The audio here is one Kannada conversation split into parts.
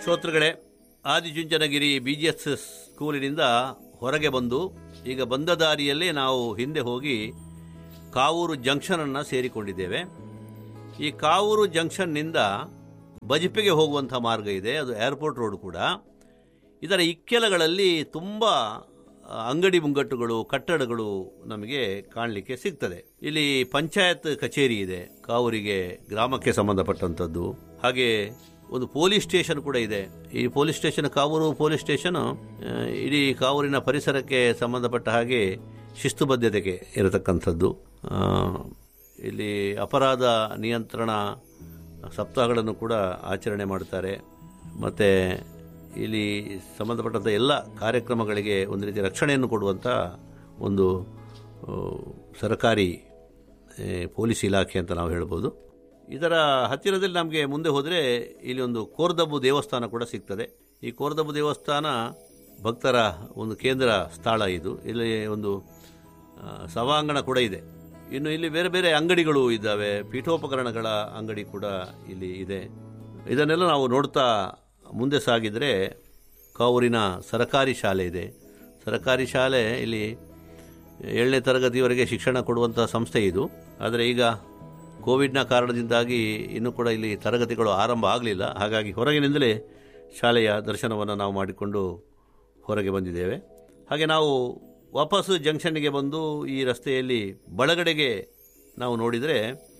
ಶ್ರೋತೃಗಳೇ ಆದಿಚುಂಚನಗಿರಿ ಬಿ ಜಿ ಎಸ್ ಸ್ಕೂಲಿನಿಂದ ಹೊರಗೆ ಬಂದು ಈಗ ಬಂದ ದಾರಿಯಲ್ಲೇ ನಾವು ಹಿಂದೆ ಹೋಗಿ ಕಾವೂರು ಜಂಕ್ಷನನ್ನು ಸೇರಿಕೊಂಡಿದ್ದೇವೆ ಈ ಕಾವೂರು ಜಂಕ್ಷನ್ನಿಂದ ಬಜಿಪೆಗೆ ಹೋಗುವಂಥ ಮಾರ್ಗ ಇದೆ ಅದು ಏರ್ಪೋರ್ಟ್ ರೋಡ್ ಕೂಡ ಇದರ ಇಕ್ಕೆಲಗಳಲ್ಲಿ ತುಂಬ ಅಂಗಡಿ ಮುಂಗಟ್ಟುಗಳು ಕಟ್ಟಡಗಳು ನಮಗೆ ಕಾಣಲಿಕ್ಕೆ ಸಿಗ್ತದೆ ಇಲ್ಲಿ ಪಂಚಾಯತ್ ಕಚೇರಿ ಇದೆ ಕಾವೂರಿಗೆ ಗ್ರಾಮಕ್ಕೆ ಸಂಬಂಧಪಟ್ಟಂಥದ್ದು ಹಾಗೆ ಒಂದು ಪೊಲೀಸ್ ಸ್ಟೇಷನ್ ಕೂಡ ಇದೆ ಈ police station Kavoor police station ಆ, ಇಡೀ ಕಾವೂರಿನ ಪರಿಸರಕ್ಕೆ ಸಂಬಂಧಪಟ್ಟ ಹಾಗೆ ಶಿಸ್ತುಬದ್ಧತೆಗೆ ಇರತಕ್ಕಂಥದ್ದು ಆ, ಇಲ್ಲಿ ಅಪರಾಧ ನಿಯಂತ್ರಣ ಸಪ್ತಾಹಗಳನ್ನು ಕೂಡ ಆಚರಣೆ ಮಾಡ್ತಾರೆ ಮತ್ತು ಇಲ್ಲಿ ಸಂಬಂಧಪಟ್ಟಂಥ ಎಲ್ಲ ಕಾರ್ಯಕ್ರಮಗಳಿಗೆ ಒಂದು ರೀತಿ ರಕ್ಷಣೆಯನ್ನು ಕೊಡುವಂಥ ಒಂದು ಆ, ಸರ್ಕಾರಿ ಆ, ಪೊಲೀಸ್ ಇಲಾಖೆ ಅಂತ ನಾವು ಹೇಳ್ಬೋದು ಇದರ ಹತ್ತಿರದಲ್ಲಿ ನಮಗೆ ಮುಂದೆ ಹೋದರೆ ಇಲ್ಲಿ ಒಂದು ಕೋರ್ದಬ್ಬು ದೇವಸ್ಥಾನ ಕೂಡ ಸಿಗ್ತದೆ ಈ ಕೋರ್ದಬ್ಬು ದೇವಸ್ಥಾನ ಭಕ್ತರ ಒಂದು ಕೇಂದ್ರ ಸ್ಥಳ ಇದು ಇಲ್ಲಿ ಒಂದು ಆ, ಸಭಾಂಗಣ ಕೂಡ ಇದೆ ಇನ್ನು ಇಲ್ಲಿ ಬೇರೆ ಬೇರೆ ಅಂಗಡಿಗಳು ಇದ್ದಾವೆ ಪೀಠೋಪಕರಣಗಳ ಅಂಗಡಿ ಕೂಡ ಇಲ್ಲಿ ಇದೆ ಇದನ್ನೆಲ್ಲ ನಾವು ನೋಡ್ತಾ ಮುಂದೆ ಸಾಗಿದರೆ ಕಾವೂರಿನ ಸರಕಾರಿ ಶಾಲೆ ಇದೆ ಸರಕಾರಿ ಶಾಲೆ ಇಲ್ಲಿ ಏಳನೇ ತರಗತಿವರೆಗೆ ಶಿಕ್ಷಣ ಕೊಡುವಂಥ ಸಂಸ್ಥೆ ಇದು ಆದರೆ ಈಗ ಕೋವಿಡ್ನ ಕಾರಣದಿಂದಾಗಿ ಇನ್ನೂ ಕೂಡ ಇಲ್ಲಿ ತರಗತಿಗಳು ಆರಂಭ ಆಗಲಿಲ್ಲ ಹಾಗಾಗಿ ಹೊರಗಿನಿಂದಲೇ ಶಾಲೆಯ ದರ್ಶನವನ್ನು ನಾವು ಮಾಡಿಕೊಂಡು ಹೊರಗೆ ಬಂದಿದ್ದೇವೆ ಹಾಗೆ ನಾವು ವಾಪಸ್ ಜಂಕ್ಷನ್ಗೆ ಬಂದು ಈ ರಸ್ತೆಯಲ್ಲಿ ಬಳಗಡೆಗೆ ನಾವು ನೋಡಿದರೆ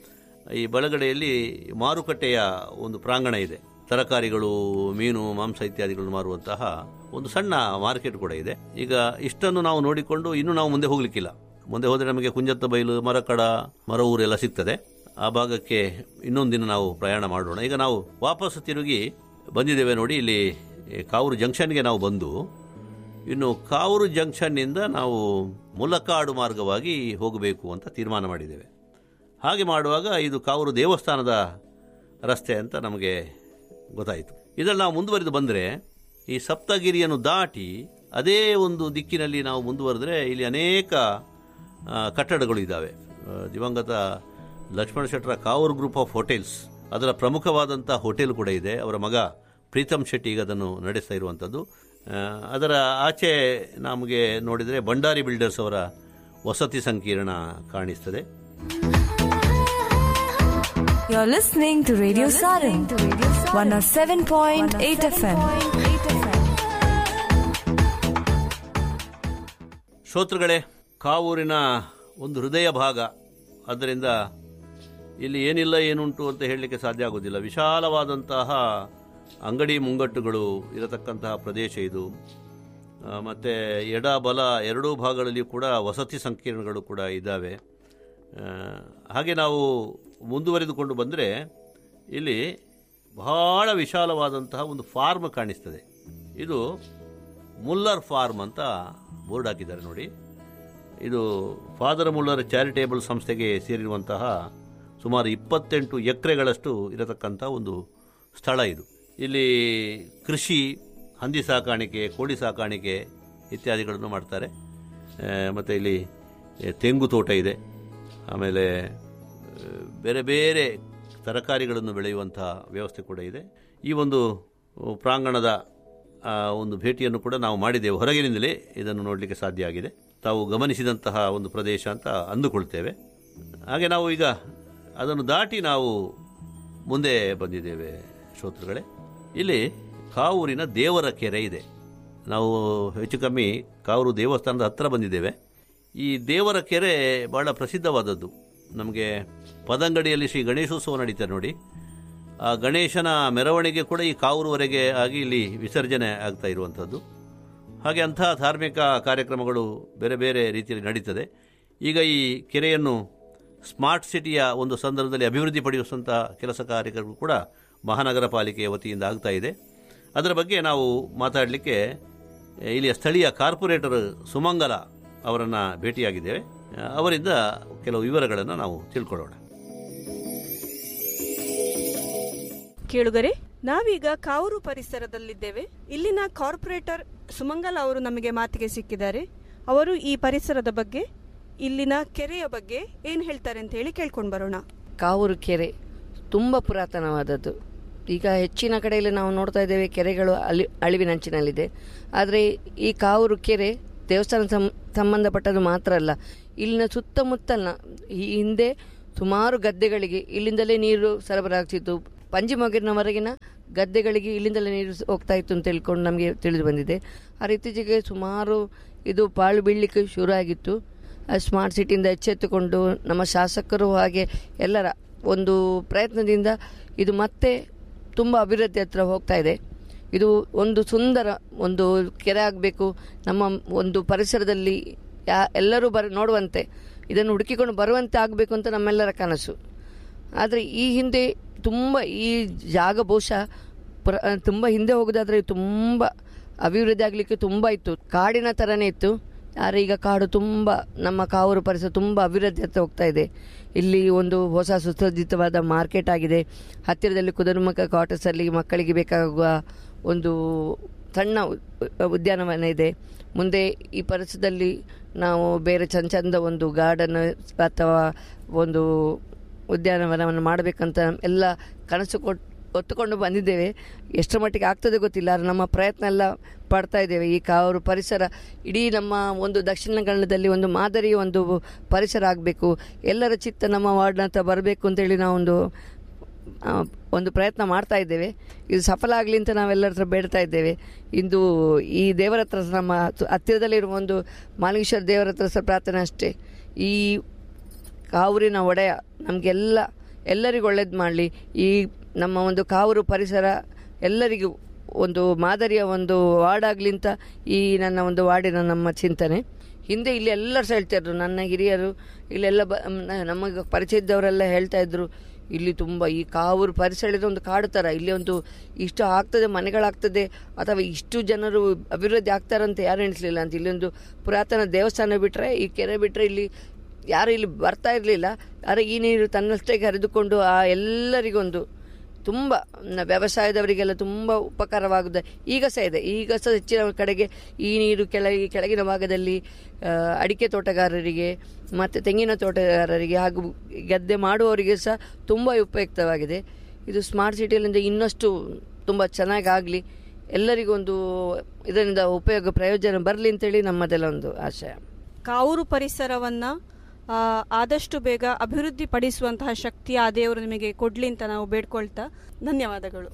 ಈ ಬಳಗಡೆಯಲ್ಲಿ ಮಾರುಕಟ್ಟೆಯ ಒಂದು ಪ್ರಾಂಗಣ ಇದೆ ತರಕಾರಿಗಳು ಮೀನು ಮಾಂಸ ಇತ್ಯಾದಿಗಳನ್ನು ಮಾರುವಂತಹ ಒಂದು ಸಣ್ಣ ಮಾರ್ಕೆಟ್ ಕೂಡ ಇದೆ ಈಗ ಇಷ್ಟನ್ನು ನಾವು ನೋಡಿಕೊಂಡು ಇನ್ನೂ ನಾವು ಮುಂದೆ ಹೋಗ್ಲಿಕ್ಕಿಲ್ಲ ಮುಂದೆ ಹೋದರೆ ನಮಗೆ ಕುಂಜತ್ತ ಬೈಲು ಮರಕಡ ಮರವೂರು ಎಲ್ಲ ಸಿಗ್ತದೆ ಆ ಭಾಗಕ್ಕೆ ಇನ್ನೊಂದು ದಿನ ನಾವು ಪ್ರಯಾಣ ಮಾಡೋಣ ಈಗ ನಾವು ವಾಪಸ್ ತಿರುಗಿ ಬಂದಿದ್ದೇವೆ ನೋಡಿ ಇಲ್ಲಿ ಈ ಕಾವೂರು ಜಂಕ್ಷನ್ಗೆ ನಾವು ಬಂದು ಇನ್ನು ಕಾವೂರು ಜಂಕ್ಷನ್ನಿಂದ ನಾವು ಮುಲಕಾಡು ಮಾರ್ಗವಾಗಿ ಹೋಗಬೇಕು ಅಂತ ತೀರ್ಮಾನ ಮಾಡಿದ್ದೇವೆ ಹಾಗೆ ಮಾಡುವಾಗ ಇದು ಕಾವೂರು ದೇವಸ್ಥಾನದ ರಸ್ತೆ ಅಂತ ನಮಗೆ ಗೊತ್ತಾಯಿತು ಇದರಲ್ಲಿ ನಾವು ಮುಂದುವರೆದು ಬಂದರೆ ಈ ಸಪ್ತಗಿರಿಯನ್ನು ದಾಟಿ ಅದೇ ಒಂದು ದಿಕ್ಕಿನಲ್ಲಿ ನಾವು ಮುಂದುವರೆದ್ರೆ ಇಲ್ಲಿ ಅನೇಕ ಆ, ಕಟ್ಟಡಗಳು ಇದ್ದಾವೆ ಆ, ದಿವಂಗತ ಲಕ್ಷ್ಮಣ ಶೆಟ್ಟರ ಕಾವೂರು ಗ್ರೂಪ್ ಆಫ್ ಹೋಟೆಲ್ಸ್ ಅದರ ಪ್ರಮುಖವಾದಂಥ ಹೋಟೆಲ್ ಕೂಡ ಇದೆ ಅವರ ಮಗ ಪ್ರೀತಮ್ ಶೆಟ್ಟಿ ಈಗ ಅದನ್ನು ನಡೆಸ್ತಾ ಇರುವಂಥದ್ದು ಆ, ಅದರ ಆಚೆ ನಮಗೆ ನೋಡಿದರೆ ಭಂಡಾರಿ ಬಿಲ್ಡರ್ಸ್ ಅವರ ವಸತಿ ಸಂಕೀರ್ಣ ಕಾಣಿಸ್ತದೆ You're listening to Radio Sarin, 107.8 FM. ಶ್ರೋತೃಗಳೇ ಕಾವೂರಿನ ಒಂದು ಹೃದಯ ಭಾಗ ಆದ್ದರಿಂದ ಇಲ್ಲಿ ಏನಿಲ್ಲ ಏನುಂಟು ಅಂತ ಹೇಳಲಿಕ್ಕೆ ಸಾಧ್ಯ ಆಗೋದಿಲ್ಲ ವಿಶಾಲವಾದಂತಹ ಅಂಗಡಿ ಮುಂಗಟ್ಟುಗಳು ಇರತಕ್ಕಂತಹ ಪ್ರದೇಶ ಇದು ಆ, ಮತ್ತೆ ಎಡ ಬಲ ಎರಡೂ ಭಾಗಗಳಲ್ಲಿ ಕೂಡ ವಸತಿ ಸಂಕೀರ್ಣಗಳು ಕೂಡ ಇದ್ದಾವೆ ಆ, ಹಾಗೆ ನಾವು ಮುಂದುವರೆದುಕೊಂಡು ಬಂದರೆ ಇಲ್ಲಿ ಬಹಳ ವಿಶಾಲವಾದಂತಹ ಒಂದು ಫಾರ್ಮ್ ಕಾಣಿಸ್ತದೆ ಇದು ಮುಲ್ಲರ್ ಫಾರ್ಮ್ ಅಂತ ಬೋರ್ಡ್ ಹಾಕಿದ್ದಾರೆ ನೋಡಿ ಇದು ಫಾದರ್ ಮುಲ್ಲರ್ ಚಾರಿಟೇಬಲ್ ಸಂಸ್ಥೆಗೆ ಸೇರಿರುವಂತಹ ಸುಮಾರು ಇಪ್ಪತ್ತೆಂಟು ಎಕರೆಗಳಷ್ಟು ಇರತಕ್ಕಂಥ ಒಂದು ಸ್ಥಳ ಇದು ಇಲ್ಲಿ ಕೃಷಿ ಹಂದಿ ಸಾಕಾಣಿಕೆ ಕೋಳಿ ಸಾಕಾಣಿಕೆ ಇತ್ಯಾದಿಗಳನ್ನು ಮಾಡ್ತಾರೆ ಮತ್ತು ಇಲ್ಲಿ ಎ, ತೆಂಗು ತೋಟ ಇದೆ ಆಮೇಲೆ ಆ, ಬೇರೆ ಬೇರೆ ತರಕಾರಿಗಳನ್ನು ಬೆಳೆಯುವಂಥ ವ್ಯವಸ್ಥೆ ಕೂಡ ಇದೆ ಈ ಒಂದು ಪ್ರಾಂಗಣದ ಆ, ಒಂದು ಭೇಟಿಯನ್ನು ಕೂಡ ನಾವು ಮಾಡಿದ್ದೇವೆ ಹೊರಗಿನಿಂದಲೇ ಇದನ್ನು ನೋಡಲಿಕ್ಕೆ ಸಾಧ್ಯ ಆಗಿದೆ ತಾವು ಗಮನಿಸಿದಂತಹ ಒಂದು ಪ್ರದೇಶ ಅಂತ ಅಂದುಕೊಳ್ತೇವೆ ಹಾಗೆ ನಾವು ಈಗ ಅದನ್ನು ದಾಟಿ ನಾವು ಮುಂದೆ ಬಂದಿದ್ದೇವೆ ಶ್ರೋತೃಗಳೇ ಇಲ್ಲಿ ಕಾವೂರಿನ ದೇವರ ಕೆರೆ ಇದೆ ನಾವು ಹೆಚ್ಚು ಕಮ್ಮಿ ಕಾವೂರು ದೇವಸ್ಥಾನದ ಹತ್ತಿರ ಬಂದಿದ್ದೇವೆ ಈ ದೇವರ ಕೆರೆ ಬಹಳ ಪ್ರಸಿದ್ಧವಾದದ್ದು ನಮಗೆ ಪದಂಗಡಿಯಲ್ಲಿ ಶ್ರೀ ಗಣೇಶೋತ್ಸವ ನಡೀತಾರೆ ನೋಡಿ ಆ ಗಣೇಶನ ಮೆರವಣಿಗೆ ಕೂಡ ಈ ಕಾವೂರುವರೆಗೆ ಆಗಿ ಇಲ್ಲಿ ವಿಸರ್ಜನೆ ಆಗ್ತಾ ಇರುವಂಥದ್ದು ಹಾಗೆ ಅಂಥ ಧಾರ್ಮಿಕ ಕಾರ್ಯಕ್ರಮಗಳು ಬೇರೆ ಬೇರೆ ರೀತಿಯಲ್ಲಿ ನಡೀತದೆ ಈಗ ಈ ಕೆರೆಯನ್ನು ಸ್ಮಾರ್ಟ್ ಸಿಟಿಯ ಒಂದು ಸಂದರ್ಭದಲ್ಲಿ ಅಭಿವೃದ್ಧಿ ಪಡಿಸುವಂಥ ಕೆಲಸ ಕಾರ್ಯಗಳು ಕೂಡ ಮಹಾನಗರ ಪಾಲಿಕೆಯ ವತಿಯಿಂದ ಆಗ್ತಾ ಇದೆ ಅದರ ಬಗ್ಗೆ ನಾವು ಮಾತಾಡಲಿಕ್ಕೆ ಇಲ್ಲಿಯ ಸ್ಥಳೀಯ ಕಾರ್ಪೊರೇಟರ್ ಸುಮಂಗಲ ಅವರನ್ನು ಭೇಟಿಯಾಗಿದ್ದೇವೆ ಅವರಿಂದ ಕೆಲವು ವಿವರಗಳನ್ನು ನಾವು ತಿಳ್ಕೊಳ್ಳೋಣ ಕೇಳುಗರೆ ನಾವೀಗ ಕಾವೂರು ಪರಿಸರದಲ್ಲಿದ್ದೇವೆ ಇಲ್ಲಿನ ಕಾರ್ಪೊರೇಟರ್ ಸುಮಂಗಲ ಅವರು ನಮಗೆ ಮಾತಿಗೆ ಸಿಕ್ಕಿದ್ದಾರೆ ಅವರು ಈ ಪರಿಸರದ ಬಗ್ಗೆ ಇಲ್ಲಿನ ಕೆರೆಯ ಬಗ್ಗೆ ಏನು ಹೇಳ್ತಾರೆ ಅಂತ ಹೇಳಿ ಕೇಳ್ಕೊಂಡು ಬರೋಣ ಕಾವೂರು ಕೆರೆ ತುಂಬ ಪುರಾತನವಾದದ್ದು ಈಗ ಹೆಚ್ಚಿನ ಕಡೆಯಲ್ಲಿ ನಾವು ನೋಡ್ತಾ ಇದ್ದೇವೆ ಕೆರೆಗಳು ಅಳಿ ಅಳಿವಿನಂಚಿನಲ್ಲಿದೆ ಆದರೆ ಈ ಕಾವೂರು ಕೆರೆ ದೇವಸ್ಥಾನ ಸಂ- ಸಂಬಂಧಪಟ್ಟದ್ದು ಮಾತ್ರ ಅಲ್ಲ ಇಲ್ಲಿನ ಸುತ್ತಮುತ್ತಲಿನ ಈ ಹಿಂದೆ ಸುಮಾರು ಗದ್ದೆಗಳಿಗೆ ಇಲ್ಲಿಂದಲೇ ನೀರು ಸರಬರಾಗ್ತಿತ್ತು ಪಂಜಿಮೊಗಿನವರೆಗಿನ ಗದ್ದೆಗಳಿಗೆ ಇಲ್ಲಿಂದಲೇ ನೀರು ಸ- ಹೋಗ್ತಾ ಇತ್ತು ಅಂತ ತಿಳ್ಕೊಂಡು ನಮಗೆ ತಿಳಿದು ಬಂದಿದೆ ಆ ಇತ್ತೀಚೆಗೆ ಸುಮಾರು ಇದು ಪಾಳು ಬೀಳಲಿಕ್ಕೆ ಶುರು ಆಗಿತ್ತು ಆ ಸ್ಮಾರ್ಟ್ ಸಿಟಿಯಿಂದ ಎಚ್ಚೆತ್ತುಕೊಂಡು ನಮ್ಮ ಶಾಸಕರು ಹಾಗೆ ಎಲ್ಲರ ಒಂದು ಪ್ರಯತ್ನದಿಂದ ಇದು ಮತ್ತೆ ತುಂಬ ಅಭಿವೃದ್ಧಿ ಹತ್ರ ಹೋಗ್ತಾ ಇದೆ ಇದು ಒಂದು ಸುಂದರ ಒಂದು ಕೆರೆ ಆಗಬೇಕು ನಮ್ಮ ಒಂದು ಪರಿಸರದಲ್ಲಿ ಯಾ ಎಲ್ಲರೂ ಬರ ನೋಡುವಂತೆ ಇದನ್ನು ಹುಡುಕಿಕೊಂಡು ಬರುವಂತೆ ಆಗಬೇಕು ಅಂತ ನಮ್ಮೆಲ್ಲರ ಕನಸು ಆದರೆ ಈ ಹಿಂದೆ ತುಂಬ ಈ ಜಾಗ ಬಹುಶಃ ಪ್ರ ತುಂಬ ಹಿಂದೆ ಹೋಗೋದಾದರೆ ತುಂಬ ಅಭಿವೃದ್ಧಿ ಆಗಲಿಕ್ಕೆ ತುಂಬ ಇತ್ತು ಕಾಡಿನ ಥರನೇ ಇತ್ತು ಆದರೆ ಈಗ ಕಾಡು ತುಂಬ ನಮ್ಮ ಕಾವೂರು ಪರಿಸರ ತುಂಬ ಅಭಿವೃದ್ಧಿ ಹತ್ರ ಹೋಗ್ತಾ ಇದೆ ಇಲ್ಲಿ ಒಂದು ಹೊಸ ಸುಸಜ್ಜಿತವಾದ ಮಾರ್ಕೆಟ್ ಆಗಿದೆ ಹತ್ತಿರದಲ್ಲಿ ಕುದುರೆಮುಖ ಕ್ವಾರ್ಟರ್ಸಲ್ಲಿ ಮಕ್ಕಳಿಗೆ ಬೇಕಾಗುವ ಒಂದು ಸಣ್ಣ ಉ- ಉದ್ಯಾನವನ ಇದೆ ಮುಂದೆ ಈ ಪರಿಸರದಲ್ಲಿ ನಾವು ಬೇರೆ ಚಂದ ಚಂದ ಒಂದು ಗಾರ್ಡನ್ ಅಥವಾ ಒಂದು ಉದ್ಯಾನವನವನ್ನು ಮಾಡಬೇಕಂತ ಎಲ್ಲ ಕನಸು ಕೊಟ್ಟು ಒತ್ತುಕೊಂಡು ಬಂದಿದ್ದೇವೆ ಎಷ್ಟರ ಮಟ್ಟಿಗೆ ಆಗ್ತದೆ ಗೊತ್ತಿಲ್ಲ ಆದರೆ ನಮ್ಮ ಪ್ರಯತ್ನ ಎಲ್ಲ ಪಡ್ತಾ ಇದ್ದೇವೆ ಈ ಕಾವರು ಪರಿಸರ ಇಡೀ ನಮ್ಮ ಒಂದು ದಕ್ಷಿಣ ಕನ್ನಡದಲ್ಲಿ ಒಂದು ಮಾದರಿಯ ಒಂದು ಪರಿಸರ ಆಗಬೇಕು ಎಲ್ಲರ ಚಿತ್ತ ನಮ್ಮ ವಾರ್ಡ್ನ ಹತ್ರ ಬರಬೇಕು ಅಂತೇಳಿ ನಾವೊಂದು ಆ, ಒಂದು ಪ್ರಯತ್ನ ಮಾಡ್ತಾ ಇದ್ದೇವೆ ಇದು ಸಫಲ ಆಗಲಿ ಅಂತ ನಾವೆಲ್ಲರ ಹತ್ರ ಬೇಡ್ತಾ ಇದ್ದೇವೆ ಇಂದು ಈ ದೇವರ ಹತ್ರ ನಮ್ಮ ತು- ಹತ್ತಿರದಲ್ಲಿರುವ ಒಂದು ಮಾಲಿಂಗೇಶ್ವರ ದೇವರ ಹತ್ರ ಸಹ ಪ್ರಾರ್ಥನೆ ಅಷ್ಟೇ ಈ ಕಾವೂರಿನ ಒಡೆಯ ನಮಗೆಲ್ಲ ಎಲ್ಲರಿಗೂ ಒಳ್ಳೇದು ಮಾಡಲಿ ಈ ನಮ್ಮ ಒಂದು ಕಾವೂರು ಪರಿಸರ ಎಲ್ಲರಿಗೂ ಒಂದು ಮಾದರಿಯ ಒಂದು ವಾರ್ಡಾಗಲಿ ಅಂತ ಈ ನನ್ನ ಒಂದು ವಾರ್ಡಿನ ನಮ್ಮ ಚಿಂತನೆ ಹಿಂದೆ ಇಲ್ಲಿ ಎಲ್ಲರೂ ಸಹ ಹೇಳ್ತಾ ಇದ್ರು ನನ್ನ ಹಿರಿಯರು ಇಲ್ಲೆಲ್ಲ ಬ ನ- ನಮಗೆ ಪರಿಚಯ ಇದ್ದವರೆಲ್ಲ ಹೇಳ್ತಾ ಇದ್ರು ಇಲ್ಲಿ ತುಂಬ ಈ ಕಾವೂರು ಪರಿಸರದ ಒಂದು ಕಾಡು ಥರ ಇಲ್ಲಿ ಒಂದು ಇಷ್ಟು ಆಗ್ತದೆ ಮನೆಗಳಾಗ್ತದೆ ಅಥವಾ ಇಷ್ಟು ಜನರು ಅಭಿವೃದ್ಧಿ ಆಗ್ತಾರಂತ ಯಾರು ಎಣಿಸ್ಲಿಲ್ಲ ಅಂತ ಇಲ್ಲಿ ಒಂದು ಪುರಾತನ ದೇವಸ್ಥಾನ ಬಿಟ್ಟರೆ ಈ ಕೆರೆ ಬಿಟ್ಟರೆ ಇಲ್ಲಿ ಯಾರು ಇಲ್ಲಿ ಬರ್ತಾ ಇರಲಿಲ್ಲ ಆದರೆ ಈ ನೀರು ತನ್ನಷ್ಟೇ ಹರಿದುಕೊಂಡು ಆ ಎಲ್ಲರಿಗೊಂದು ತುಂಬ ನ- ವ್ಯವಸಾಯದವರಿಗೆಲ್ಲ ತುಂಬ ಉಪಕಾರವಾಗುತ್ತದೆ ಈಗ ಸಹ ಇದೆ ಈಗ ಸಹ ಹೆಚ್ಚಿನ ಕಡೆಗೆ ಈ ನೀರು ಕೆಳಗೆ ಕೆಳಗಿನ ಭಾಗದಲ್ಲಿ ಆ, ಅಡಿಕೆ ತೋಟಗಾರರಿಗೆ ಮತ್ತು ತೆಂಗಿನ ತೋಟಗಾರರಿಗೆ ಹಾಗೂ ಗದ್ದೆ ಮಾಡುವವರಿಗೆ ಸಹ ತುಂಬ ಉಪಯುಕ್ತವಾಗಿದೆ ಇದು ಸ್ಮಾರ್ಟ್ ಸಿಟಿಯಲ್ಲಿಂದ ಇನ್ನಷ್ಟು ತುಂಬ ಚೆನ್ನಾಗಿ ಆಗಲಿ ಎಲ್ಲರಿಗೊಂದು ಇದರಿಂದ ಉಪಯೋಗ ಪ್ರಯೋಜನ ಬರಲಿ ಅಂತೇಳಿ ನಮ್ಮದೆಲ್ಲ ಒಂದು ಆಶಯ ಕಾವೂರು ಪರಿಸರವನ್ನ ಆ, ಆದಷ್ಟು ಬೇಗ ಅಭಿವೃದ್ಧಿ ಪಡಿಸುವಂತಹ ಶಕ್ತಿ ಆ ದೇವರು ನಿಮಗೆ ಕೊಡ್ಲಿ ಅಂತ ನಾವು ಬೇಡ್ಕೊಳ್ತಾ ಧನ್ಯವಾದಗಳು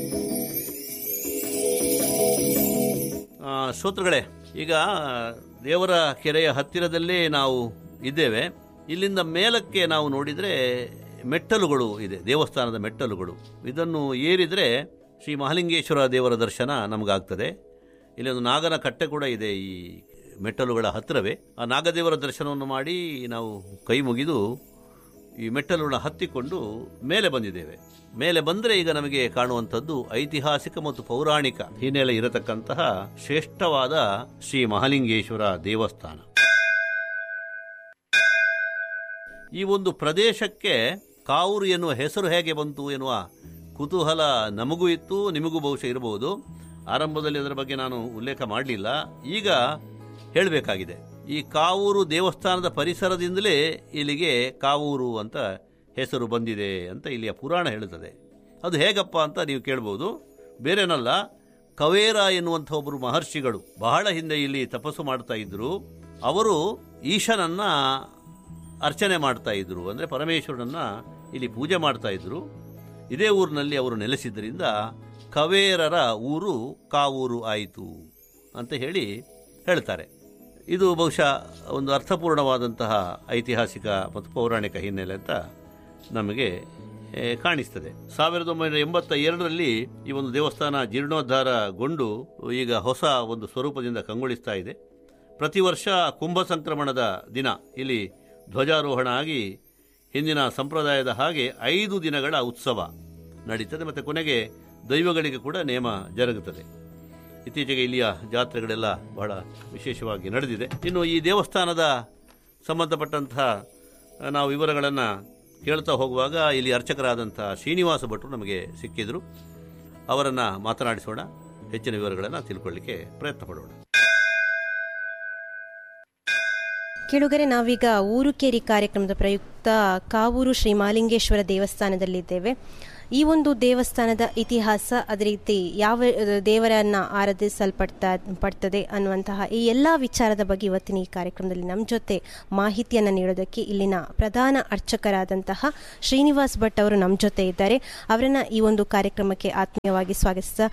ಆ, ಶ್ರೋತೃಗಳೇ ಈಗ ದೇವರ ಕೆರೆಯ ಹತ್ತಿರದಲ್ಲೇ ನಾವು ಇದ್ದೇವೆ ಇಲ್ಲಿಂದ ಮೇಲಕ್ಕೆ ನಾವು ನೋಡಿದರೆ ಮೆಟ್ಟಲುಗಳು ಇದೆ ದೇವಸ್ಥಾನದ ಮೆಟ್ಟಲುಗಳು ಇದನ್ನು ಏರಿದರೆ ಶ್ರೀ ಮಹಾಲಿಂಗೇಶ್ವರ ದೇವರ ದರ್ಶನ ನಮಗಾಗ್ತದೆ ಇಲ್ಲಿ ಒಂದು ನಾಗನ ಕಟ್ಟೆ ಕೂಡ ಇದೆ ಈ ಮೆಟ್ಟಲುಗಳ ಹತ್ತಿರವೇ ಆ ನಾಗದೇವರ ದರ್ಶನವನ್ನು ಮಾಡಿ ನಾವು ಕೈ ಮುಗಿದು ಈ ಮೆಟ್ಟಲುಗಳನ್ನ ಹತ್ತಿಕೊಂಡು ಮೇಲೆ ಬಂದಿದ್ದೇವೆ ಮೇಲೆ ಬಂದರೆ ಈಗ ನಮಗೆ ಕಾಣುವಂಥದ್ದು ಐತಿಹಾಸಿಕ ಮತ್ತು ಪೌರಾಣಿಕ ಹಿನ್ನೆಲೆ ಇರತಕ್ಕಂತಹ ಶ್ರೇಷ್ಠವಾದ ಶ್ರೀ ಮಹಾಲಿಂಗೇಶ್ವರ ದೇವಸ್ಥಾನ ಈ ಒಂದು ಪ್ರದೇಶಕ್ಕೆ ಕಾವೂರು ಎನ್ನುವ ಹೆಸರು ಹೇಗೆ ಬಂತು ಎನ್ನುವ ಕುತೂಹಲ ನಮಗೂ ಇತ್ತು ನಿಮಗೂ ಬಹುಶಃ ಇರಬಹುದು ಆರಂಭದಲ್ಲಿ ಅದರ ಬಗ್ಗೆ ನಾನು ಉಲ್ಲೇಖ ಮಾಡಲಿಲ್ಲ ಈಗ ಹೇಳಬೇಕಾಗಿದೆ ಈ ಕಾವೂರು ದೇವಸ್ಥಾನದ ಪರಿಸರದಿಂದಲೇ ಇಲ್ಲಿಗೆ ಕಾವೂರು ಅಂತ ಹೆಸರು ಬಂದಿದೆ ಅಂತ ಇಲ್ಲಿಯ ಪುರಾಣ ಹೇಳುತ್ತದೆ ಅದು ಹೇಗಪ್ಪ ಅಂತ ನೀವು ಕೇಳ್ಬೋದು ಬೇರೇನಲ್ಲ ಕವೇರ ಎನ್ನುವಂಥ ಒಬ್ಬರು ಮಹರ್ಷಿಗಳು ಬಹಳ ಹಿಂದೆ ಇಲ್ಲಿ ತಪಸ್ಸು ಮಾಡ್ತಾ ಇದ್ರು ಅವರು ಈಶನನ್ನ ಅರ್ಚನೆ ಮಾಡ್ತಾ ಇದ್ರು ಅಂದರೆ ಪರಮೇಶ್ವರನನ್ನ ಇಲ್ಲಿ ಪೂಜೆ ಮಾಡ್ತಾ ಇದ್ರು ಇದೇ ಊರಿನಲ್ಲಿ ಅವರು ನೆಲೆಸಿದ್ದರಿಂದ ಕವೇರರ ಊರು ಕಾವೂರು ಆಯಿತು ಅಂತ ಹೇಳಿ ಹೇಳ್ತಾರೆ ಇದು ಬಹುಶಃ ಒಂದು ಅರ್ಥಪೂರ್ಣವಾದಂತಹ ಐತಿಹಾಸಿಕ ಮತ್ತು ಪೌರಾಣಿಕ ಹಿನ್ನೆಲೆ ಅಂತ ನಮಗೆ ಏ, ಕಾಣಿಸ್ತದೆ ಸಾವಿರದ ಒಂಬೈನೂರ ಎಂಬತ್ತ ಎರಡರಲ್ಲಿ ಈ ಒಂದು ದೇವಸ್ಥಾನ ಜೀರ್ಣೋದ್ಧಾರಗೊಂಡು ಈಗ ಹೊಸ ಒಂದು ಸ್ವರೂಪದಿಂದ ಕಂಗೊಳಿಸ್ತಾ ಇದೆ ಪ್ರತಿ ವರ್ಷ ಕುಂಭ ಸಂಕ್ರಮಣದ ದಿನ ಇಲ್ಲಿ ಧ್ವಜಾರೋಹಣ ಆಗಿ ಹಿಂದಿನ ಸಂಪ್ರದಾಯದ ಹಾಗೆ ಐದು ದಿನಗಳ ಉತ್ಸವ ನಡೀತದೆ ಮತ್ತು ಕೊನೆಗೆ ದೈವಗಳಿಗೆ ಕೂಡ ನೇಮ ಜರುಗುತ್ತದೆ ಇತ್ತೀಚೆಗೆ ಇಲ್ಲಿಯ ಜಾತ್ರೆಗಳೆಲ್ಲ ಬಹಳ ವಿಶೇಷವಾಗಿ ನಡೆದಿದೆ ಇನ್ನು ಈ ದೇವಸ್ಥಾನದ ಸಂಬಂಧಪಟ್ಟಂತಹ ಆ, ನಾವು ವಿವರಗಳನ್ನು ಕೇಳ್ತಾ ಹೋಗುವಾಗ ಇಲ್ಲಿ ಅರ್ಚಕರಾದಂಥ ಶ್ರೀನಿವಾಸ ಭಟ್ರು ನಮಗೆ ಸಿಕ್ಕಿದ್ರು ಅವರನ್ನು ಮಾತನಾಡಿಸೋಣ ಹೆಚ್ಚಿನ ವಿವರಗಳನ್ನು ತಿಳ್ಕೊಳ್ಳಿಕ್ಕೆ ಪ್ರಯತ್ನ ಪಡೋಣ ಕೆಳುಗರೆ ನಾವೀಗ ಊರುಕೇರಿ ಕಾರ್ಯಕ್ರಮದ ಪ್ರಯುಕ್ತ ಕಾವೂರು ಶ್ರೀ ಮಾಲಿಂಗೇಶ್ವರ ದೇವಸ್ಥಾನದಲ್ಲಿದ್ದೇವೆ ಈ ಒಂದು ದೇವಸ್ಥಾನದ ಇತಿಹಾಸ ಅದೇ ರೀತಿ ಯಾವ ಆ, ದೇವರನ್ನ ಆರಾಧಿಸಲ್ಪಡ್ತಾ ಪಡ್ತದೆ ಅನ್ನುವಂತಹ ಈ ಎಲ್ಲ ವಿಚಾರದ ಬಗ್ಗೆ ಇವತ್ತಿನ ಈ ಕಾರ್ಯಕ್ರಮದಲ್ಲಿ ನಮ್ಮ ಜೊತೆ ಮಾಹಿತಿಯನ್ನು ನೀಡೋದಕ್ಕೆ ಇಲ್ಲಿನ ಪ್ರಧಾನ ಅರ್ಚಕರಾದಂತಹ ಶ್ರೀನಿವಾಸ್ ಭಟ್ ಅವರು ನಮ್ಮ ಜೊತೆ ಇದ್ದಾರೆ ಅವರನ್ನ ಈ ಒಂದು ಕಾರ್ಯಕ್ರಮಕ್ಕೆ ಆತ್ಮೀಯವಾಗಿ ಸ್ವಾಗತಿಸ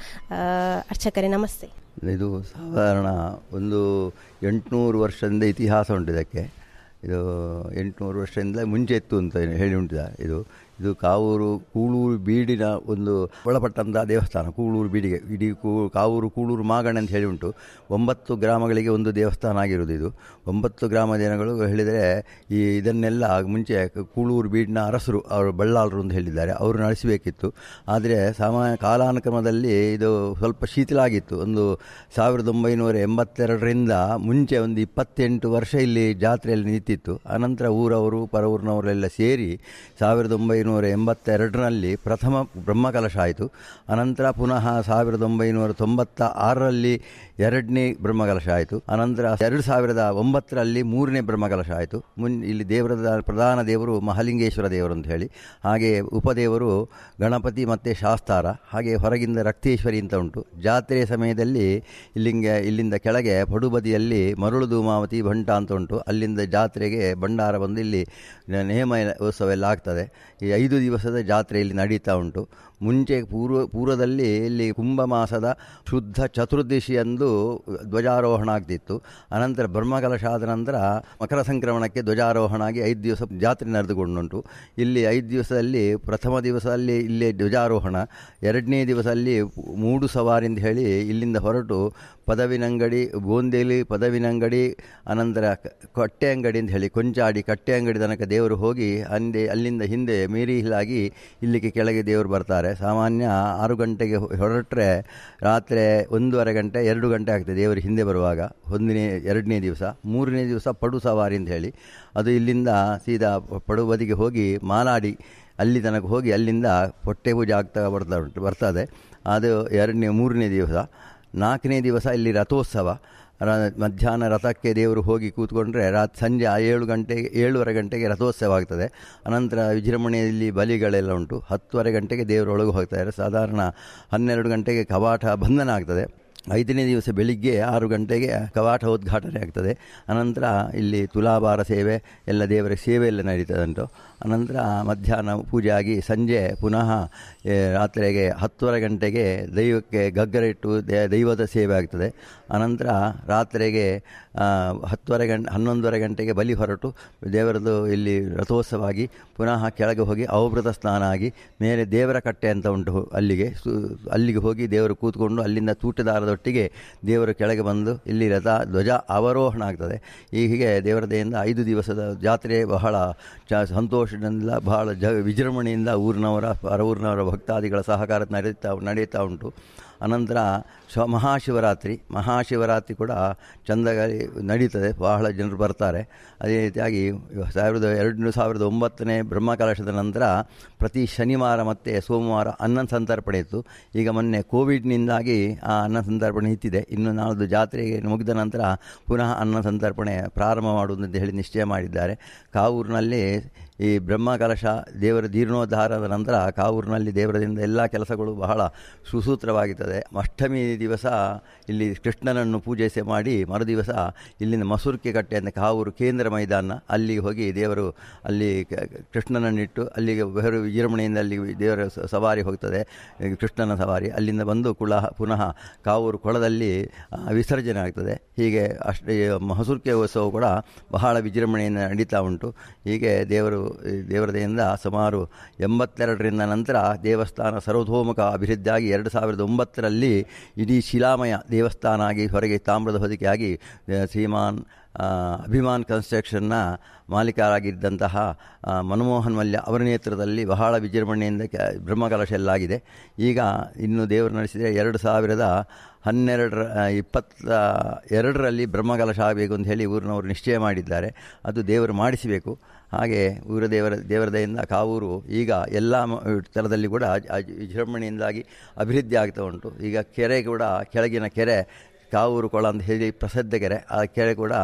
ಅರ್ಚಕರೇ ನಮಸ್ತೆ ಇದು ಸಾಧಾರಣ ಒಂದು ಎಂಟುನೂರು ವರ್ಷದಿಂದ ಇತಿಹಾಸ ಉಂಟು ಇದಕ್ಕೆ ಇದು ಎಂಟುನೂರು ವರ್ಷದಿಂದ ಮುಂಚೆ ಇತ್ತು ಅಂತ ಹೇಳಿ ಉಂಟಿದ ಇದು ಇದು ಕಾವೂರು ಕೂಳೂರು ಬೀಡಿನ ಒಂದು ಒಳಪಟ್ಟಂಥ ದೇವಸ್ಥಾನ ಕೂಳೂರು ಬೀಡಿಗೆ ಇಡೀ ಕೂ ಕಾವೂರು ಕೂಳೂರು ಮಾಗಣ ಅಂತ ಹೇಳಿ ಉಂಟು ಒಂಬತ್ತು ಗ್ರಾಮಗಳಿಗೆ ಒಂದು ದೇವಸ್ಥಾನ ಆಗಿರೋದು ಇದು ಒಂಬತ್ತು ಗ್ರಾಮ ಜನಗಳು ಹೇಳಿದರೆ ಈ ಇದನ್ನೆಲ್ಲ ಮುಂಚೆ ಕೂಳೂರು ಬೀಡಿನ ಅರಸರು ಅವರು ಬಳ್ಳಾಳರು ಅಂತ ಹೇಳಿದ್ದಾರೆ ಅವರು ನಡೆಸಬೇಕಿತ್ತು ಆದರೆ ಸಾಮಾನ್ಯ ಕಾಲಾನುಕ್ರಮದಲ್ಲಿ ಇದು ಸ್ವಲ್ಪ ಶಿಥಿಲ ಆಗಿತ್ತು ಒಂದು ಸಾವಿರದ ಒಂಬೈನೂರ ಎಂಬತ್ತೆರಡರಿಂದ ಮುಂಚೆ ಒಂದು ಇಪ್ಪತ್ತೆಂಟು ವರ್ಷ ಇಲ್ಲಿ ಜಾತ್ರೆಯಲ್ಲಿ ನಿಂತಿತ್ತು ಅನಂತರ ಊರವರು ಪರವೂರಿನವರೆಲ್ಲ ಸೇರಿ ಸಾವಿರದ ಒಂಬೈನೂರ ಎಂಬತ್ತೆರಡರಲ್ಲಿ ಪ್ರಥಮ ಬ್ರಹ್ಮಕಲಶ ಆಯಿತು ಅನಂತರ ಪುನಃ ಸಾವಿರದ ಒಂಬೈನೂರ ತೊಂಬತ್ತ ಆರರಲ್ಲಿ ಎರಡನೇ ಬ್ರಹ್ಮಕಲಶ ಆಯಿತು ಅನಂತರ ಎರಡು ಸಾವಿರದ ಒಂಬತ್ತರಲ್ಲಿ ಮೂರನೇ ಬ್ರಹ್ಮಕಲಶ ಆಯಿತು ಮುನ್ ಇಲ್ಲಿ ದೇವರದ ಪ್ರಧಾನ ದೇವರು ಮಹಾಲಿಂಗೇಶ್ವರ ದೇವರು ಅಂತ ಹೇಳಿ ಹಾಗೆ ಉಪದೇವರು ಗಣಪತಿ ಮತ್ತು ಶಾಸ್ತಾರ ಹಾಗೆ ಹೊರಗಿಂದ ರಕ್ತೇಶ್ವರಿ ಅಂತ ಉಂಟು ಜಾತ್ರೆಯ ಸಮಯದಲ್ಲಿ ಇಲ್ಲಿಂಗೆ ಇಲ್ಲಿಂದ ಕೆಳಗೆ ಪಡುಬದಿಯಲ್ಲಿ ಮರುಳು ಧೂಮಾವತಿ ಭಂಟ ಅಂತ ಉಂಟು ಅಲ್ಲಿಂದ ಜಾತ್ರೆಗೆ ಭಂಡಾರ ಬಂದು ಇಲ್ಲಿ ನೇಮ ಉತ್ಸವ ಎಲ್ಲ ಆಗ್ತದೆ ಈ ಐದು ದಿವಸದ ಜಾತ್ರೆ ಇಲ್ಲಿ ನಡೀತಾ ಉಂಟು ಮುಂಚೆ ಪೂರ್ವ ಪೂರ್ವದಲ್ಲಿ ಇಲ್ಲಿ ಕುಂಭ ಮಾಸದ ಶುದ್ಧ ಚತುರ್ದಶಿಯಂದು ಧ್ವಜಾರೋಹಣ ಆಗ್ತಿತ್ತು ಅನಂತರ ಬ್ರಹ್ಮಕಲಶ ಆದ ನಂತರ ಮಕರ ಸಂಕ್ರಮಣಕ್ಕೆ ಧ್ವಜಾರೋಹಣ ಆಗಿ ಐದು ದಿವಸ ಜಾತ್ರೆ ನಡೆದುಕೊಂಡುಂಟು ಇಲ್ಲಿ ಐದು ದಿವಸದಲ್ಲಿ ಪ್ರಥಮ ದಿವಸದಲ್ಲಿ ಇಲ್ಲಿ ಧ್ವಜಾರೋಹಣ ಎರಡನೇ ದಿವಸದಲ್ಲಿ ಮೂಡು ಸವಾರಿ ಅಂತ ಹೇಳಿ ಇಲ್ಲಿಂದ ಹೊರಟು ಪದವಿನಂಗಡಿ ಗೋಂದೇಲಿ ಪದವಿನಂಗಡಿ ಅನಂತರ ಕ- ಕಟ್ಟೆ ಅಂಗಡಿ ಅಂತ ಹೇಳಿ ಕೊಂಚಾಡಿ ಕಟ್ಟೆ ಅಂಗಡಿ ತನಕ ದೇವರು ಹೋಗಿ ಅಂದೆ ಅಲ್ಲಿಂದ ಹಿಂದೆ ಮೇರಿ ಹಿಲ್ಲಾಗಿ ಇಲ್ಲಿಗೆ ಕೆಳಗೆ ದೇವರು ಬರ್ತಾರೆ ಸಾಮಾನ್ಯ ಆರು ಗಂಟೆಗೆ ಹೊ- ಹೊರಟ್ರೆ ರಾತ್ರಿ ಒಂದೂವರೆ ಗಂಟೆ ಎರಡು ಗಂಟೆ ಆಗ್ತದೆ ದೇವರು ಹಿಂದೆ ಬರುವಾಗ ಒಂದನೇ ಎರಡನೇ ದಿವಸ ಮೂರನೇ ದಿವಸ ಪಡು ಸವಾರಿ ಅಂತ ಹೇಳಿ ಅದು ಇಲ್ಲಿಂದ ಸೀದಾ ಪಡು ಬದಿಗೆ ಹೋಗಿ ಮಾಲಾಡಿ ಅಲ್ಲಿ ತನಕ ಹೋಗಿ ಅಲ್ಲಿಂದ ಹೊಟ್ಟೆ ಪೂಜೆ ಆಗ್ತಾ ಬರ್ತಾ ಉಂಟು ಬರ್ತದೆ ಅದು ಎರಡನೇ ಮೂರನೇ ದಿವಸ ನಾಲ್ಕನೇ ದಿವಸ ಇಲ್ಲಿ ರಥೋತ್ಸವ ರ ಮಧ್ಯಾಹ್ನ ರಥಕ್ಕೆ ದೇವರು ಹೋಗಿ ಕೂತ್ಕೊಂಡ್ರೆ ರಾತ್ ಸಂಜೆ ಆ ಏಳು ಗಂಟೆಗೆ ಏಳುವರೆ ಗಂಟೆಗೆ ರಥೋತ್ಸವ ಆಗ್ತದೆ ಅನಂತರ ವಿಜೃಂಭಣೆಯಲ್ಲಿ ಬಲಿಗಳೆಲ್ಲ ಉಂಟು ಹತ್ತುವರೆ ಗಂಟೆಗೆ ದೇವರು ಒಳಗೆ ಹೋಗ್ತಾರೆ ಸಾಧಾರಣ ಹನ್ನೆರಡು ಗಂಟೆಗೆ ಕವಾಟ ಬಂಧನ ಆಗ್ತದೆ ಐದನೇ ದಿವಸ ಬೆಳಿಗ್ಗೆ ಆರು ಗಂಟೆಗೆ ಕವಾಟ ಉದ್ಘಾಟನೆ ಆಗ್ತದೆ ಅನಂತರ ಇಲ್ಲಿ ತುಲಾಭಾರ ಸೇವೆ ಎಲ್ಲ ದೇವರ ಸೇವೆ ಎಲ್ಲ ನಡೀತದೆ ಉಂಟು ಅನಂತರ ಮಧ್ಯಾಹ್ನ ಪೂಜೆ ಆಗಿ ಸಂಜೆ ಪುನಃ ಏ, ರಾತ್ರಿಗೆ ಹತ್ತುವರೆ ಗಂಟೆಗೆ ದೈವಕ್ಕೆ ಗಗ್ಗರ ಇಟ್ಟು ದೇ- ದೈವದ ಸೇವೆ ಆಗ್ತದೆ ಅನಂತರ ರಾತ್ರಿಗೆ ಆ, ಹತ್ತುವರೆ ಗಂಟೆ ಹನ್ನೊಂದುವರೆ ಗಂಟೆಗೆ ಬಲಿ ಹೊರಟು ದೇವರದು ಇಲ್ಲಿ ರಥೋತ್ಸವ ಆಗಿ ಪುನಃ ಕೆಳಗೆ ಹೋಗಿ ಅವಭೃತ ಸ್ನಾನ ಆಗಿ ಮೇಲೆ ದೇವರ ಕಟ್ಟೆ ಅಂತ ಉಂಟು ಅಲ್ಲಿಗೆ ಸು ಅಲ್ಲಿಗೆ ಹೋಗಿ ದೇವರು ಕೂತ್ಕೊಂಡು ಅಲ್ಲಿಂದ ತೂಟದಾರದೊಟ್ಟಿಗೆ ದೇವರು ಕೆಳಗೆ ಬಂದು ಇಲ್ಲಿ ರಥ ಧ್ವಜ ಅವರೋಹಣ ಆಗ್ತದೆ ಈ ಹೀಗೆ ದೇವರ ದಯೆಯಿಂದ ಐದು ದಿವಸದ ಜಾತ್ರೆ ಬಹಳ ಚ ಸಂತೋಷದಿಂದ ಬಹಳ ಜ ವಿಜೃಂಭಣೆಯಿಂದ ಊರಿನವರ ಪರವೂರಿನವರ ಭಕ್ತಾದಿಗಳ ಸಹಕಾರ ನಡೀತಾ ನಡೀತಾ ಉಂಟು ಅನಂತರ ಶ ಮಹಾಶಿವರಾತ್ರಿ ಮಹಾಶಿವರಾತ್ರಿ ಕೂಡ ಚೆಂದಗಾಗಿ ನಡೀತದೆ ಬಹಳ ಜನರು ಬರ್ತಾರೆ ಅದೇ ರೀತಿಯಾಗಿ ಸಾವಿರದ ಎರಡು ಸಾವಿರದ ಒಂಬತ್ತನೇ ಬ್ರಹ್ಮಕಲಶದ ನಂತರ ಪ್ರತಿ ಶನಿವಾರ ಮತ್ತು ಸೋಮವಾರ ಅನ್ನ ಸಂತರ್ಪಣೆ ಇತ್ತು ಈಗ ಮೊನ್ನೆ ಕೋವಿಡ್ನಿಂದಾಗಿ ಆ ಅನ್ನ ಸಂತರ್ಪಣೆ ನಿಂತಿದೆ ಇನ್ನು ನಾಳ್ದು ಜಾತ್ರೆಗೆ ಮುಗಿದ ನಂತರ ಪುನಃ ಅನ್ನ ಸಂತರ್ಪಣೆ ಪ್ರಾರಂಭ ಮಾಡುವುದು ಅಂತ ಹೇಳಿ ನಿಶ್ಚಯ ಮಾಡಿದ್ದಾರೆ ಕಾವೂರಿನಲ್ಲಿ ಈ ಬ್ರಹ್ಮಕಲಶ ದೇವರ ಜೀರ್ಣೋದ್ಧಾರದ ನಂತರ ಕಾವೂರಿನಲ್ಲಿ ದೇವರದಿಂದ ಎಲ್ಲ ಕೆಲಸಗಳು ಬಹಳ ಸುಸೂತ್ರವಾಗುತ್ತದೆ ಅಷ್ಟಮಿ ದಿವಸ ಇಲ್ಲಿ ಕೃಷ್ಣನನ್ನು ಪೂಜೆ ಮಾಡಿ ಮರುದಿವಸ ಇಲ್ಲಿಂದ ಮಸೂರ್ಕೆ ಕಟ್ಟೆ ಅಂತ ಕಾವೂರು ಕೇಂದ್ರ ಮೈದಾನ ಅಲ್ಲಿಗೆ ಹೋಗಿ ದೇವರು ಅಲ್ಲಿ ಕ- ಕೃಷ್ಣನನ್ನಿಟ್ಟು ಅಲ್ಲಿಗೆ ಬೇರೆ ವಿಜೃಂಭಣೆಯಿಂದ ಅಲ್ಲಿ ದೇವರ ಸ- ಸವಾರಿ ಹೋಗ್ತದೆ ಈ ಕೃಷ್ಣನ ಸವಾರಿ ಅಲ್ಲಿಂದ ಬಂದು ಕುಳ ಪುನಃ ಕಾವೂರು ಕೊಳದಲ್ಲಿ ಆ, ವಿಸರ್ಜನೆ ಆಗ್ತದೆ ಹೀಗೆ ಅಷ್ಟೇ ಮಹಸೂರ್ಕೆ ಉತ್ಸವ ಕೂಡ ಬಹಳ ವಿಜೃಂಭಣೆಯಿಂದ ನಡೀತಾ ಉಂಟು ಹೀಗೆ ದೇವರು ಈ ದೇವರದೆಯಿಂದ ಸುಮಾರು ಎಂಬತ್ತೆರಡರಿಂದ ನಂತರ ದೇವಸ್ಥಾನ ಸರ್ವತೋಮುಖ ಅಭಿವೃದ್ಧಿಯಾಗಿ ಎರಡು ಸಾವಿರದ ಒಂಬತ್ತರಲ್ಲಿ ಇಡೀ ಶಿಲಾಮಯ ದೇವಸ್ಥಾನ ಆಗಿ ಹೊರಗೆ ತಾಮ್ರದ ಹೊದಿಕೆಯಾಗಿ ಆ, ಶ್ರೀಮಾನ್ ಆ, ಅಭಿಮಾನ್ ಕನ್ಸ್ಟ್ರಕ್ಷನ್ನ ಮಾಲೀಕರಾಗಿದ್ದಂತಹ ಆ, ಮನಮೋಹನ್ ಮಲ್ಯ ಅವರ ನೇತೃತ್ವದಲ್ಲಿ ಬಹಳ ವಿಜೃಂಭಣೆಯಿಂದ ಕ ಬ್ರಹ್ಮಕಲಶ ಎಲ್ಲ ಆಗಿದೆ ಈಗ ಇನ್ನು ದೇವರು ನಡೆಸಿದರೆ ಎರಡು ಸಾವಿರದ ಹನ್ನೆರಡರ ಆ, ಇಪ್ಪತ್ತ ಎರಡರಲ್ಲಿ ಬ್ರಹ್ಮಕಲಶ ಆಗಬೇಕು ಅಂತ ಹೇಳಿ ಊರಿನವರು ನಿಶ್ಚಯ ಮಾಡಿದ್ದಾರೆ ಅದು ದೇವರು ಮಾಡಿಸಬೇಕು ಹಾಗೆ ಊರ ದೇವರ ದೇವರ ದಯೆಯಿಂದ ಕಾವೂರು ಈಗ ಎಲ್ಲ ಮ- ಥರದಲ್ಲಿ ಕೂಡ ಅಜ್- ಅಜ್- ವಿಜೃಂಭಣೆಯಿಂದಾಗಿ ಅಭಿವೃದ್ಧಿ ಆಗ್ತಾ ಉಂಟು ಈಗ ಕೆರೆ ಕೂಡ ಕೆಳಗಿನ ಕೆರೆ ಕಾವೂರು ಕೊಳ ಅಂತ ಹೇಳಿ ಪ್ರಸಿದ್ಧ ಕೆರೆ ಆ ಕೆರೆ ಕೂಡ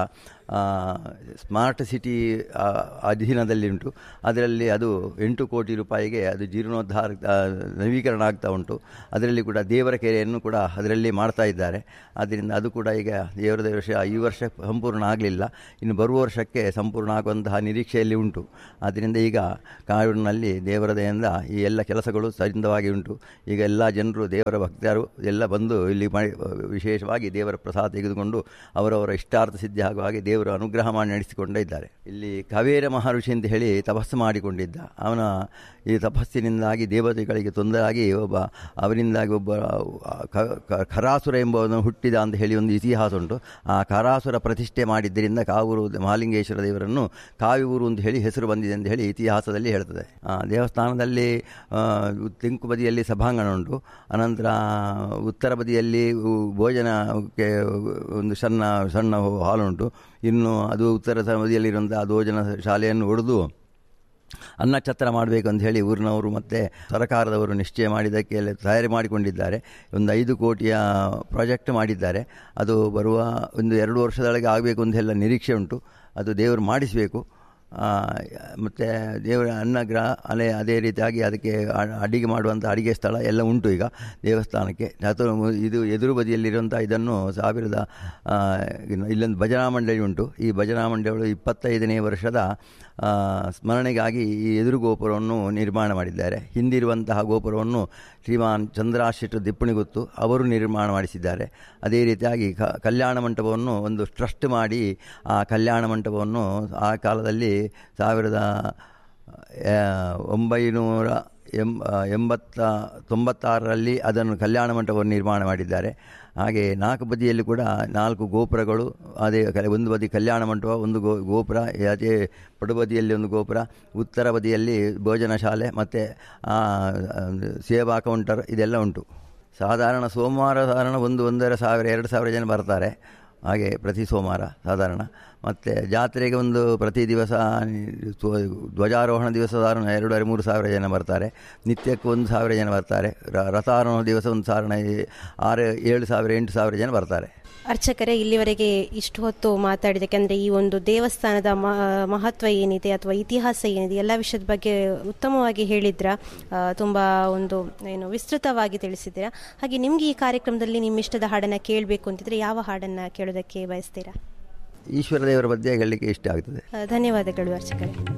ಆ, ಸ್ಮಾರ್ಟ್ ಸಿಟಿ ಆ, ಅಧೀನದಲ್ಲಿ ಉಂಟು ಅದರಲ್ಲಿ ಅದು ಎಂಟು ಕೋಟಿ ರೂಪಾಯಿಗೆ ಅದು ಜೀರ್ಣೋದ್ಧಾರ ಆ, ನವೀಕರಣ ಆಗ್ತಾ ಉಂಟು ಅದರಲ್ಲಿ ಕೂಡ ದೇವರ ಕೆರೆಯನ್ನು ಕೂಡ ಅದರಲ್ಲಿ ಮಾಡ್ತಾ ಇದ್ದಾರೆ ಆದ್ದರಿಂದ ಅದು ಕೂಡ ಈಗ ದೇವರ ವರ್ಷ ಈ ವರ್ಷ ಸಂಪೂರ್ಣ ಆಗಲಿಲ್ಲ ಇನ್ನು ಬರುವ ವರ್ಷಕ್ಕೆ ಸಂಪೂರ್ಣ ಆಗುವಂತಹ ನಿರೀಕ್ಷೆಯಲ್ಲಿ ಉಂಟು ಆದ್ದರಿಂದ ಈಗ ಕಾಡಿನಲ್ಲಿ ದೇವರ ದಯೆಯಿಂದ ಈ ಎಲ್ಲ ಕೆಲಸಗಳು ಸರಿದವಾಗಿ ಉಂಟು ಈಗ ಎಲ್ಲ ಜನರು ದೇವರ ಭಕ್ತರು ಎಲ್ಲ ಬಂದು ಇಲ್ಲಿ ಮಾಡಿ ವಿಶೇಷವಾಗಿ ದೇವರ ಪ್ರಸಾದ ತೆಗೆದುಕೊಂಡು ಅವರವರ ಇಷ್ಟಾರ್ಥ ಸಿದ್ಧಿ ಆಗುವ ಹಾಗೆ ದೇವರು ಅನುಗ್ರಹ ಮಾಡಿ ನಡೆಸಿಕೊಂಡೇ ಇದ್ದಾರೆ ಇಲ್ಲಿ ಕಾವೇರ ಮಹರ್ಷಿ ಅಂತ ಹೇಳಿ ತಪಸ್ಸು ಮಾಡಿಕೊಂಡಿದ್ದ ಅವನ ಈ ತಪಸ್ಸಿನಿಂದಾಗಿ ದೇವತೆಗಳಿಗೆ ತೊಂದರೆಯಾಗಿ ಒಬ್ಬ ಅವರಿಂದಾಗಿ ಒಬ್ಬ ಕ- ಕ- ಖರಾಸುರ ಎಂಬುವನು ಹುಟ್ಟಿದ ಅಂತ ಹೇಳಿ ಒಂದು ಇತಿಹಾಸ ಉಂಟು ಆ ಖರಾಸುರ ಪ್ರತಿಷ್ಠೆ ಮಾಡಿದ್ದರಿಂದ ಕಾವೂರು ಮಹಾಲಿಂಗೇಶ್ವರ ದೇವರನ್ನು ಕಾವಿ ಊರು ಅಂತ ಹೇಳಿ ಹೆಸರು ಬಂದಿದೆ ಅಂತ ಹೇಳಿ ಇತಿಹಾಸದಲ್ಲಿ ಹೇಳ್ತದೆ ಆ, ದೇವಸ್ಥಾನದಲ್ಲಿ ಆ, ತೆಂಕು ಬದಿಯಲ್ಲಿ ಸಭಾಂಗಣ ಉಂಟು ಅನಂತರ ಉತ್ತರ ಬದಿಯಲ್ಲಿ ಉ- ಭೋಜನಕ್ಕೆ ಒಂದು ಸಣ್ಣ ಸಣ್ಣ ಹಾಲ್ ಉಂಟು ಇನ್ನು ಅದು ಉತ್ತರ ಬದಿಯಲ್ಲಿರುವಂಥ ಆ ಭೋಜನ ಶಾಲೆಯನ್ನು ಹೊಡೆದು ಅನ್ನಛತ್ರ ಮಾಡಬೇಕು ಅಂತ ಹೇಳಿ ಊರಿನವರು ಮತ್ತು ಸರ್ಕಾರದವರು ನಿಶ್ಚಯ ಮಾಡಿದ್ದಕ್ಕೆ ಎಲ್ಲ ತಯಾರಿ ಮಾಡಿಕೊಂಡಿದ್ದಾರೆ ಒಂದು ಐದು ಕೋಟಿಯ ಪ್ರಾಜೆಕ್ಟ್ ಮಾಡಿದ್ದಾರೆ ಅದು ಬರುವ ಒಂದು ಎರಡು ವರ್ಷದೊಳಗೆ ಆಗಬೇಕು ಅಂತ ಎಲ್ಲ ನಿರೀಕ್ಷೆ ಉಂಟು ಅದು ದೇವರು ಮಾಡಿಸಬೇಕು ಮತ್ತು ದೇವರ ಅನ್ನಗ್ರಹ ಅಲೆ ಅದೇ ರೀತಿಯಾಗಿ ಅದಕ್ಕೆ ಅ- ಅಡಿಗೆ ಮಾಡುವಂಥ ಅಡಿಗೆ ಸ್ಥಳ ಎಲ್ಲ ಉಂಟು ಈಗ ದೇವಸ್ಥಾನಕ್ಕೆ ಅದು ಇದು ಎದುರು ಬದಿಯಲ್ಲಿರುವಂಥ ಇದನ್ನು ಸಾವಿರದ ಆ, ಇನ್ನು ಇಲ್ಲೊಂದು ಭಜನಾ ಮಂಡಳಿ ಉಂಟು ಈ ಭಜನಾ ಮಂಡಳಿಗಳು ಇಪ್ಪತ್ತೈದನೇ ವರ್ಷದ ಆ, ಸ್ಮರಣೆಗಾಗಿ ಈ ಎದುರು ಗೋಪುರವನ್ನು ನಿರ್ಮಾಣ ಮಾಡಿದ್ದಾರೆ ಹಿಂದಿರುವಂತಹ ಗೋಪುರವನ್ನು ಶ್ರೀಮಾನ್ ಚಂದ್ರಾಶಿಟ್ ದಿಪ್ಪಣಿಗುತ್ತು ಅವರು ನಿರ್ಮಾಣ ಮಾಡಿಸಿದ್ದಾರೆ ಅದೇ ರೀತಿಯಾಗಿ ಕ ಕಲ್ಯಾಣ ಮಂಟಪವನ್ನು ಒಂದು ಟ್ರಸ್ಟ್ ಮಾಡಿ ಆ ಕಲ್ಯಾಣ ಮಂಟಪವನ್ನು ಆ ಕಾಲದಲ್ಲಿ ಸಾವಿರದ ಆ, ಒಂಬೈನೂರ ಎಂ ಎಂಬತ್ತ ತೊಂಬತ್ತಾರರಲ್ಲಿ ಅದನ್ನು ಕಲ್ಯಾಣ ಮಂಟಪವನ್ನು ನಿರ್ಮಾಣ ಮಾಡಿದ್ದಾರೆ ಹಾಗೆ ನಾಲ್ಕು ಬದಿಯಲ್ಲಿ ಕೂಡ ನಾಲ್ಕು ಗೋಪುರಗಳು ಅದೇ ಕ- ಒಂದು ಬದಿ ಕಲ್ಯಾಣ ಮಂಟಪ ಒಂದು ಗೋ ಗೋಪುರ ಅದೇ ಪಡುಬದಿಯಲ್ಲಿ ಒಂದು ಗೋಪುರ ಉತ್ತರ ಬದಿಯಲ್ಲಿ ಭೋಜನ ಶಾಲೆ ಮತ್ತು ಸೇವಾ ಕೌಂಟರ್ ಇದೆಲ್ಲ ಉಂಟು ಸಾಧಾರಣ ಸೋಮವಾರ ಸಾಧಾರಣ ಒಂದು ಒಂದೂವರೆ ಸಾವಿರ ಎರಡು ಸಾವಿರ ಜನ ಬರ್ತಾರೆ ಹಾಗೆ ಪ್ರತಿ ಸೋಮವಾರ ಸಾಧಾರಣ ಮತ್ತು ಜಾತ್ರೆಗೆ ಒಂದು ಪ್ರತಿ ದಿವಸ ಸ್ವ- ಧ್ವಜಾರೋಹಣ ದಿವಸ ಸಾಧಾರಣ ಎರಡೂವರೆ ಮೂರು ಸಾವಿರ ಜನ ಬರ್ತಾರೆ ನಿತ್ಯಕ್ಕೆ ಒಂದು ಸಾವಿರ ಜನ ಬರ್ತಾರೆ ರ- ರಥಾರೋಹಣ ದಿವಸ ಒಂದು ಸಾಧಾರಣ ಈ- ಆರು ಏಳು ಸಾವಿರ ಎಂಟು ಸಾವಿರ ಜನ ಬರ್ತಾರೆ ಅರ್ಚಕರೇ ಇಲ್ಲಿವರೆಗೆ ಇಷ್ಟು ಹೊತ್ತು ಮಾತಾಡಿದಕ್ಕೆ ಅಂದರೆ ಈ ಒಂದು ದೇವಸ್ಥಾನದ ಮ- ಮಹತ್ವ ಏನಿದೆ ಅಥವಾ ಇತಿಹಾಸ ಏನಿದೆ ಎಲ್ಲ ವಿಷಯದ ಬಗ್ಗೆ ಉತ್ತಮವಾಗಿ ಹೇಳಿದ್ರ ಆ, ತುಂಬ ಒಂದು ಏನು ವಿಸ್ತೃತವಾಗಿ ತಿಳಿಸಿದ್ದೀರಾ ಹಾಗೆ ನಿಮಗೆ ಈ ಕಾರ್ಯಕ್ರಮದಲ್ಲಿ ನಿಮ್ಮ ಇಷ್ಟದ ಹಾಡನ್ನು ಕೇಳಬೇಕು ಅಂತಿದ್ರೆ ಯಾವ ಹಾಡನ್ನು ಕೇಳೋದಕ್ಕೆ ಬಯಸ್ತೀರಾ ಈಶ್ವರ ದೇವರ ಬಗ್ಗೆ ಹೇಳಲಿಕ್ಕೆ ಇಷ್ಟ ಆಗ್ತದೆ ಆ, ಧನ್ಯವಾದಗಳು ಅರ್ಚಕರೇ